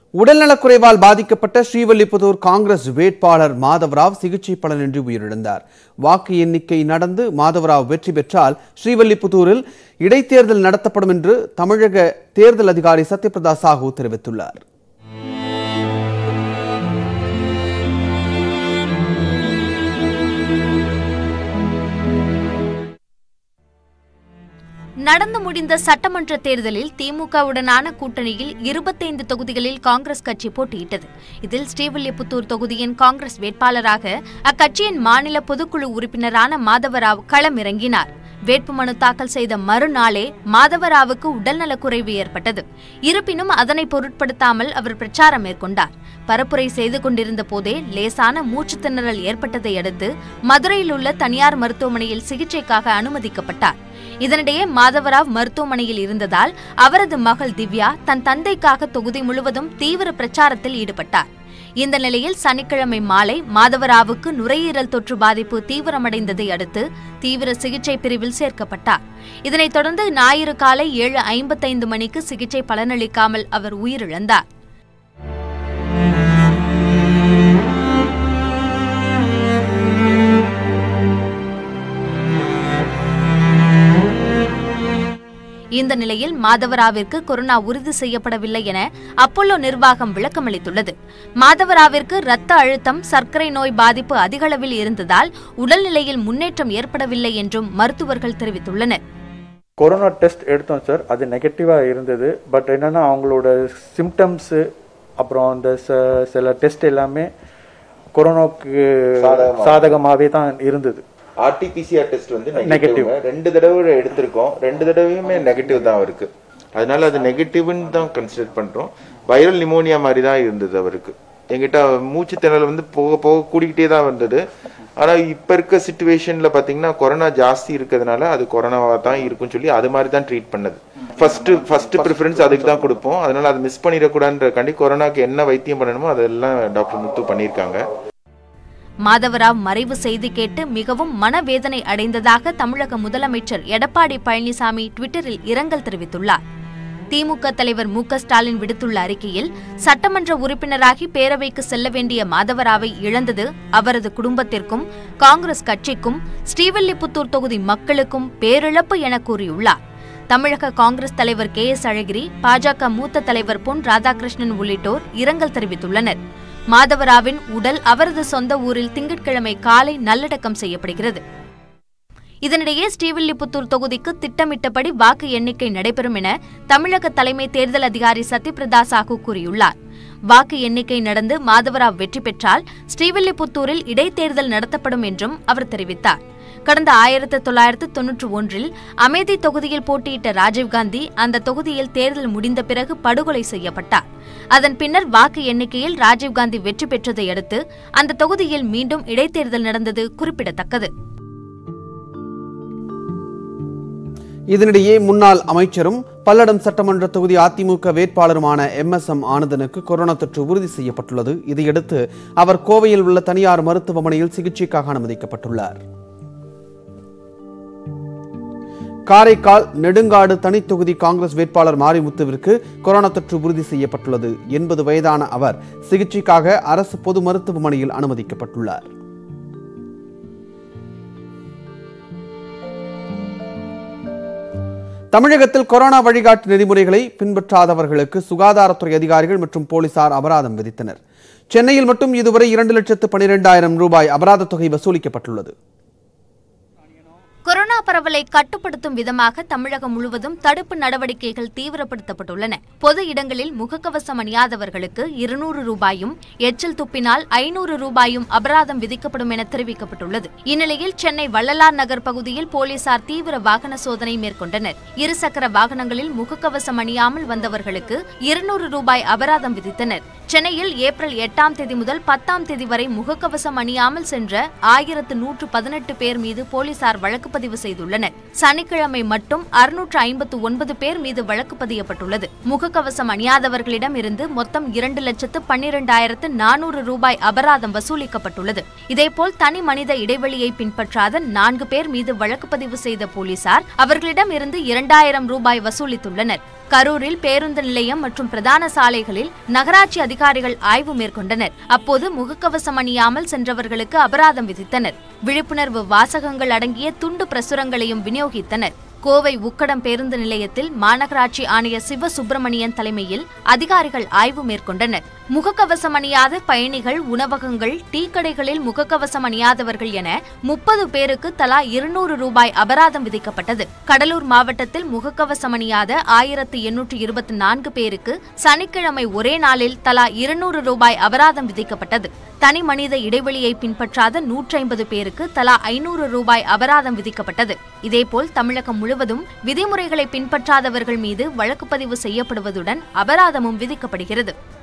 உடல்நலக்குறைவால் பாதிக்கப்பட்ட ஸ்ரீவல்லிபுத்தூர் காங்கிரஸ் வேட்பாளர் மாதவராவ் சிகிச்சை பலனின்றி உயிரிழந்தார் வாக்கு எண்ணிக்கை நடந்து மாதவராவ் வெற்றி பெற்றால் ஸ்ரீவல்லிபுத்தூரில் இடைத்தேர்தல் நடத்தப்படும் என்று தமிழக தேர்தல் அதிகாரி சத்யபிரதா சாஹூ தெரிவித்துள்ளார் நடந்து முடிந்த சட்டமன்ற தேர்தலில் திமுகவுடனான கூட்டணியில் இருபத்தைந்து தொகுதிகளில் காங்கிரஸ் கட்சி போட்டியிட்டது இதில் ஸ்ரீவில்லிபுத்தூர் தொகுதியின் காங்கிரஸ் வேட்பாளராக அக்கட்சியின் மாநில பொதுக்குழு உறுப்பினரான மாதவராவ் களமிறங்கினார் வேட்புமனு தாக்கல் செய்த மறுநாளே மாதவராவுக்கு உடல்நலக்குறைவு ஏற்பட்டது இருப்பினும் அதனை பொருட்படுத்தாமல் அவர் பிரச்சாரம் மேற்கொண்டார் பரப்புரை செய்து கொண்டிருந்த போதே லேசான மூச்சுத் திணறல் ஏற்பட்டதை அடுத்து மதுரையில் உள்ள தனியார் மருத்துவமனையில் சிகிச்சைக்காக அனுமதிக்கப்பட்டார் இதனிடையே மாதவராவ் மருத்துவமனையில் இருந்ததால் அவரது மகள் திவ்யா தன் தந்தைக்காக தொகுதி முழுவதும் தீவிர பிரச்சாரத்தில் ஈடுபட்டார் இந்த நிலையில் சனிக்கிழமை மாலை மாதவராவுக்கு நுரையீரல் தொற்று பாதிப்பு தீவிரமடைந்ததை அடுத்து தீவிர சிகிச்சை பிரிவில் சேர்க்கப்பட்டார் இதனைத் தொடர்ந்து ஞாயிறு காலை ஏழு ஐம்பத்தைந்து மணிக்கு சிகிச்சை பலனளிக்காமல் அவர் உயிரிழந்தார் இந்த நிலையில் மாதவராவிற்கு கொரோனா உறுதி செய்யப்படவில்லை என அப்போலோ நிர்வாகம் விளக்கமளித்துள்ளது மாதவராவிற்கு இரத்த அழுத்தம் சர்க்கரை நோய் பாதிப்பு அதிகளவில் இருந்ததால் உடல்நிலையில் முன்னேற்றம் ஏற்படவில்லை என்றும் மருத்துவர்கள் தெரிவித்துள்ளனர் கொரோனா டெஸ்ட் எடுத்தோம் சார் அது நெகட்டிவாக இருந்தது பட் என்னென்னா அவங்களோட சிம்டம்ஸு அப்புறம் அந்த ச- சில டெஸ்ட் எல்லாமே கொரோனாவுக்கு சாதகமாகவே தான் இருந்தது ஆர்டிபிசிஆர் டெஸ்ட் வந்து Negative. நெகட்டிவ் ரெண்டு தடவை எடுத்திருக்கோம் ரெண்டு தடவையுமே நெகட்டிவ் தான் அவருக்கு அதனால அது நெகட்டிவ்னு தான் கன்சிடர் பண்றோம் வைரல் நிமோனியா மாதிரி தான் இருந்தது அவருக்கு எங்கிட்ட மூச்சு திணறல் வந்து போக போக கூடிக்கிட்டே தான் வந்தது ஆனா இப்ப இருக்க சுச்சுவேஷன்ல பாத்தீங்கன்னா கொரோனா ஜாஸ்தி இருக்கிறதுனால அது கொரோனாவா தான் இருக்கும்னு சொல்லி அது மாதிரி தான் ட்ரீட் பண்ணது ஃபர்ஸ்ட் ஃபர்ஸ்ட் ப்ரிஃபரன்ஸ் அதுக்கு தான் கொடுப்போம் அதனால அதை மிஸ் பண்ணிடக்கூடாதுன்றக்காண்டி கொரோனாக்கு என்ன வைத்தியம் பண்ணணுமோ அதெல்லாம் டாக்டர் முத்து பண்ணியிருக்காங்க மாதவராவ் மறைவு செய்தி கேட்டு மிகவும் மனவேதனை அடைந்ததாக தமிழக முதலமைச்சர் எடப்பாடி பழனிசாமி ட்விட்டரில் இரங்கல் தெரிவித்துள்ளார் திமுக தலைவர் மு க ஸ்டாலின் விடுத்துள்ள அறிக்கையில் சட்டமன்ற உறுப்பினராகி பேரவைக்கு செல்ல வேண்டிய மாதவராவை இழந்தது அவரது குடும்பத்திற்கும் காங்கிரஸ் கட்சிக்கும் ஸ்ரீவில்லிபுத்தூர் தொகுதி மக்களுக்கும் பேரிழப்பு என கூறியுள்ளார் தமிழக காங்கிரஸ் தலைவர் கே எஸ் அழகிரி பாஜக மூத்த தலைவர் பொன் ராதாகிருஷ்ணன் உள்ளிட்டோர் இரங்கல் தெரிவித்துள்ளனர் மாதவராவின் உடல் அவரது சொந்த ஊரில் திங்கட்கிழமை காலை நல்லடக்கம் செய்யப்படுகிறது இதனிடையே ஸ்ரீவில்லிபுத்தூர் தொகுதிக்கு திட்டமிட்டபடி வாக்கு எண்ணிக்கை நடைபெறும் என தமிழக தலைமை தேர்தல் அதிகாரி சத்யபிரதா சாஹூ கூறியுள்ளார் வாக்கு எண்ணிக்கை நடந்து மாதவராவ் வெற்றி பெற்றால் ஸ்ரீவில்லிபுத்தூரில் இடைத்தேர்தல் நடத்தப்படும் என்றும் அவர் தெரிவித்தார் கடந்த ஆயிரத்து தொள்ளாயிரத்து தொன்னூற்று ஒன்றில் அமேதி தொகுதியில் போட்டியிட்ட ராஜீவ்காந்தி அந்த தொகுதியில் தேர்தல் முடிந்த பிறகு படுகொலை செய்யப்பட்டார் அதன் பின்னர் வாக்கு எண்ணிக்கையில் ராஜீவ்காந்தி வெற்றி பெற்றதை அடுத்து அந்த தொகுதியில் மீண்டும் இடைத்தேர்தல் நடந்தது குறிப்பிடத்தக்கது இதனிடையே முன்னாள் அமைச்சரும் பல்லடம் சட்டமன்ற தொகுதி அதிமுக வேட்பாளருமான எம் எஸ் எம் ஆனந்தனுக்கு கொரோனா தொற்று உறுதி செய்யப்பட்டுள்ளது இதையடுத்து அவர் கோவையில் உள்ள தனியார் மருத்துவமனையில் சிகிச்சைக்காக அனுமதிக்கப்பட்டுள்ளார் காரைக்கால் நெடுங்காடு தனித்தொகுதி காங்கிரஸ் வேட்பாளர் மாரிமுத்துவிற்கு கொரோனா தொற்று உறுதி செய்யப்பட்டுள்ளது எண்பது வயதான அவர் சிகிச்சைக்காக அரசு பொது மருத்துவமனையில் அனுமதிக்கப்பட்டுள்ளார் தமிழகத்தில் கொரோனா வழிகாட்டு நெறிமுறைகளை பின்பற்றாதவர்களுக்கு சுகாதாரத்துறை அதிகாரிகள் மற்றும் போலீசார் அபராதம் விதித்தனர் சென்னையில் மட்டும் இதுவரை இரண்டு லட்சத்து பனிரெண்டாயிரம் ரூபாய் அபராதத் தொகை வசூலிக்கப்பட்டுள்ளது கொரோனா பரவலை கட்டுப்படுத்தும் விதமாக தமிழகம் முழுவதும் தடுப்பு நடவடிக்கைகள் தீவிரப்படுத்தப்பட்டுள்ளன பொது இடங்களில் முகக்கவசம் அணியாதவர்களுக்கு இருநூறு ரூபாயும் எச்சில் துப்பினால் ஐநூறு ரூபாயும் அபராதம் விதிக்கப்படும் என தெரிவிக்கப்பட்டுள்ளது இந்நிலையில் சென்னை வள்ளலார் நகர் பகுதியில் போலீசார் தீவிர வாகன சோதனை மேற்கொண்டனர் இருசக்கர வாகனங்களில் முகக்கவசம் அணியாமல் வந்தவர்களுக்கு இருநூறு ரூபாய் அபராதம் விதித்தனர் சென்னையில் ஏப்ரல் எட்டாம் தேதி முதல் பத்தாம் தேதி வரை முகக்கவசம் அணியாமல் சென்ற ஆயிரத்து நூற்று பதினெட்டு பேர் மீது போலீசார் வழக்கு பதிவு செய்துள்ளனர் சனிக்கிழமை மட்டும் அறுநூற்று ஐம்பத்து ஒன்பது பேர் மீது வழக்கு பதியப்பட்டுள்ளது முகக்கவசம் அணியாதவர்களிடம் இருந்து மொத்தம் இரண்டு லட்சத்து பன்னிரண்டாயிரத்து நானூறு ரூபாய் அபராதம் வசூலிக்கப்பட்டுள்ளது இதேபோல் தனி மனித இடைவெளியை பின்பற்றாத நான்கு பேர் மீது வழக்கு பதிவு செய்த போலீசார் அவர்களிடம் இருந்து இரண்டாயிரம் ரூபாய் வசூலித்துள்ளனர் கரூரில் பேருந்து நிலையம் மற்றும் பிரதான சாலைகளில் நகராட்சி அதிகாரிகள் ஆய்வு மேற்கொண்டனர் அப்போது முகக்கவசம் அணியாமல் சென்றவர்களுக்கு அபராதம் விதித்தனர் விழிப்புணர்வு வாசகங்கள் அடங்கிய துண்டு பிரசுரங்களையும் விநியோகித்தனர் கோவை உக்கடம் பேருந்து நிலையத்தில் மாநகராட்சி ஆணையர் சிவ சுப்பிரமணியன் தலைமையில் அதிகாரிகள் ஆய்வு மேற்கொண்டனர் முகக்கவசம் அணியாத பயணிகள் உணவகங்கள் டீ கடைகளில் முகக்கவசம் அணியாதவர்கள் என முப்பது பேருக்கு தலா இருநூறு ரூபாய் அபராதம் விதிக்கப்பட்டது கடலூர் மாவட்டத்தில் முகக்கவசம் அணியாத ஆயிரத்து எண்ணூற்று இருபத்தி நான்கு பேருக்கு சனிக்கிழமை ஒரே நாளில் தலா இருநூறு ரூபாய் அபராதம் விதிக்கப்பட்டது தனி மனித இடைவெளியை பின்பற்றாத நூற்றி ஐம்பது பேருக்கு தலா ஐநூறு ரூபாய் அபராதம் விதிக்கப்பட்டது இதேபோல் தமிழகம் முழுவதும் விதிமுறைகளை பின்பற்றாதவர்கள் மீது வழக்கு பதிவு செய்யப்படுவதுடன் அபராதமும் விதிக்கப்படுகிறது